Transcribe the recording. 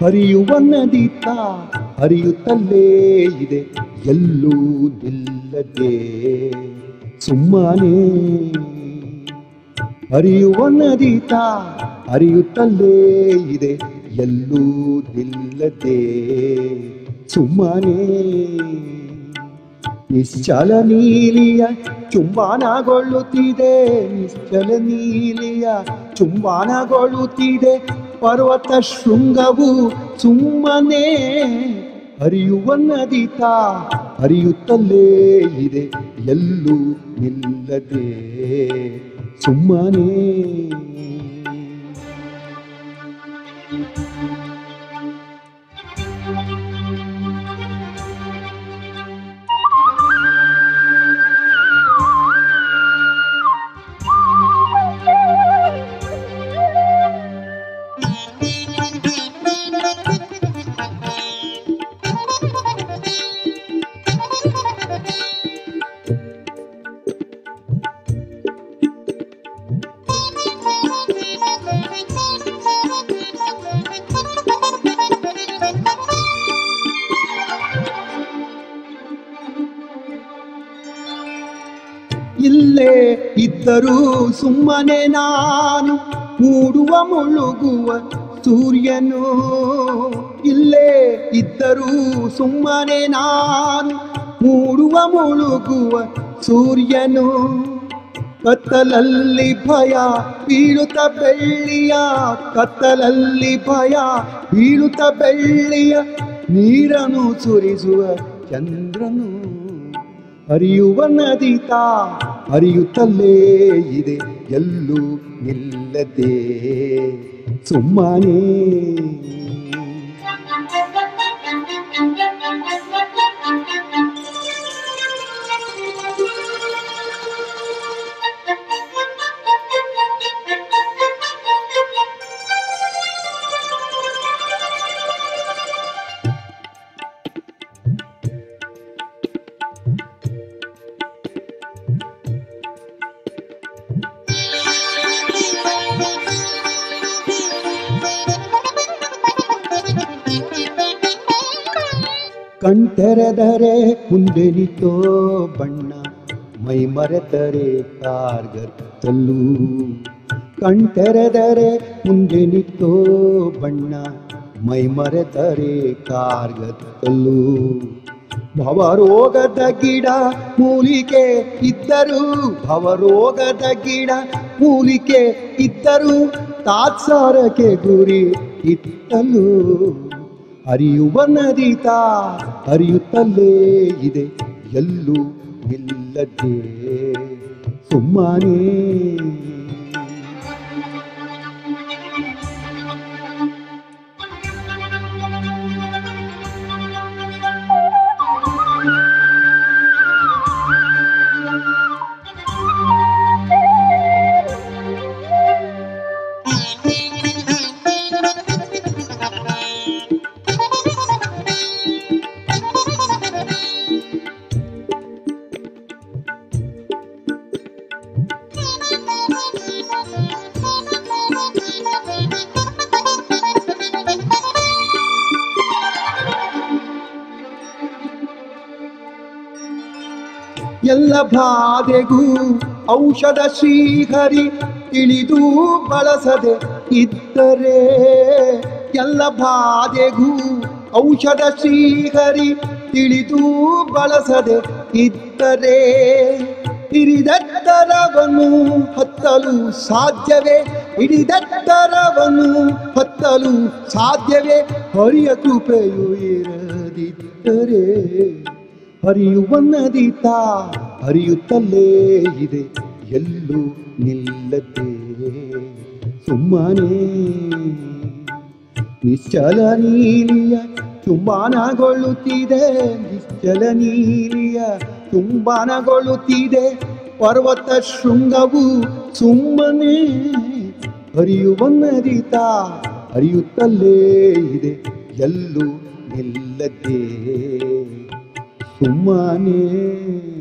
ಹರಿಯುವ ನದಿತ ಹರಿಯುತ್ತಲೇ ಇದೆ ಎಲ್ಲೂ ನಿಲ್ಲದೆ ಸುಮ್ಮನೆ ಹರಿಯುವ ನದಿತ ಹರಿಯುತ್ತಲೇ ಇದೆ ಎಲ್ಲೂ ನಿಲ್ಲದೆ ಸುಮ್ಮನೆ ನಿಶ್ಚಲ ನೀಲಿಯ ಚುಂಬನಗೊಳ್ಳುತ್ತಿದೆ ನಿಶ್ಚಲ ನೀಲಿಯ ಚುಂಬನಗೊಳ್ಳುತ್ತಿದೆ ಪರ್ವತ ಶೃಂಗವು ಸುಮ್ಮನೆ ಹರಿಯುವ ನದಿತ ಹರಿಯುತ್ತಲೇ ಇದೆ ಎಲ್ಲೂ ನಿಲ್ಲದೆ ಸುಮ್ಮನೆ ಇಲ್ಲೇ ಇದ್ದರೂ ಸುಮ್ಮನೆ ನಾನು ಮೂಡುವ ಮುಳುಗುವ ಸೂರ್ಯನು ಇಲ್ಲೇ ಇದ್ದರೂ ಸುಮ್ಮನೆ ನಾನು ಮೂಡುವ ಮುಳುಗುವ ಸೂರ್ಯನು ಕತ್ತಲಲ್ಲಿ ಭಯ ಬೀಳುತ್ತ ಬೆಳ್ಳಿಯ ಕತ್ತಲಲ್ಲಿ ಭಯ ಬೀಳುತ್ತ ಬೆಳ್ಳಿಯ ನೀರನ್ನು ಸುರಿಸುವ ಚಂದ್ರನು ಹರಿಯುವ ನದಿತ ಹರಿಯುತ್ತಲೇ ಇದೆ ಎಲ್ಲೂ ನಿಲ್ಲದೆ ಸುಮ್ಮನೆ ಕಣ್ತೆರೆದರೆ ಮುಂದೆ ನಿಂತೋ ಬಣ್ಣ ಮೈ ಮರೆತರೆ ಕಾರ್ಗತ್ತಲು ಕಣ್ತೆರೆದರೆ ಮುಂದೆ ನಿಂತೋ ಬಣ್ಣ ಮೈ ಮರೆತರೆ ಕಾರ್ಗತ್ತಲು ಭವರೋಗದ ಗಿಡ ಮೂಲಿಕೆ ಇದ್ದರು ಭವರೋಗದ ಗಿಡ ಮೂಲಿಕೆ ಇದ್ದರು ತಾತ್ಸಾರಕ್ಕೆ ಗುರಿ ಇತ್ತಲು ಹರಿಯುವ ನದಿತ ಹರಿಯುತ್ತಲೇ ಇದೆ ಎಲ್ಲೂ ನಿಲ್ಲದೆ ಸುಮ್ಮನೆ ಎಲ್ಲ ಬಾಧೆಗೂ ಔಷಧ ಶ್ರೀಹರಿ ತಿಳಿದು ಬಳಸದೆ ಇದ್ದರೆ ಎಲ್ಲ ಬಾಧೆಗೂ ಔಷಧ ಶ್ರೀಹರಿ ತಿಳಿದು ಬಳಸದೆ ಇದ್ದರೆ ಹಿರಿದೆತ್ತರವನ್ನು ಹತ್ತಲು ಸಾಧ್ಯವೇ ಹಿಡಿದೆತ್ತರವನ್ನು ಹತ್ತಲು ಸಾಧ್ಯವೇ ಹರಿಯ ಕೃಪೆಯು ಇರದಿದ್ದರೆ ಹರಿಯುವ ನದಿತ ಹರಿಯುತ್ತಲೇ ಇದೆ ಎಲ್ಲೂ ನಿಲ್ಲದೆ ಸುಮ್ಮನೆ ನಿಶ್ಚಲ ನೀಲಿಯ ಚುಂಬನಗೊಳ್ಳುತ್ತಿದೆ ನಿಶ್ಚಲ ನೀಲಿಯ ಚುಂಬನಗೊಳ್ಳುತ್ತಿದೆ ಪರ್ವತ ಶೃಂಗವು ಸುಮ್ಮನೆ ಹರಿಯುವ ನದಿತ ಹರಿಯುತ್ತಲೇ ಇದೆ ಎಲ್ಲೂ ನಿಲ್ಲದೆ ಸುಮ್ಮನೆ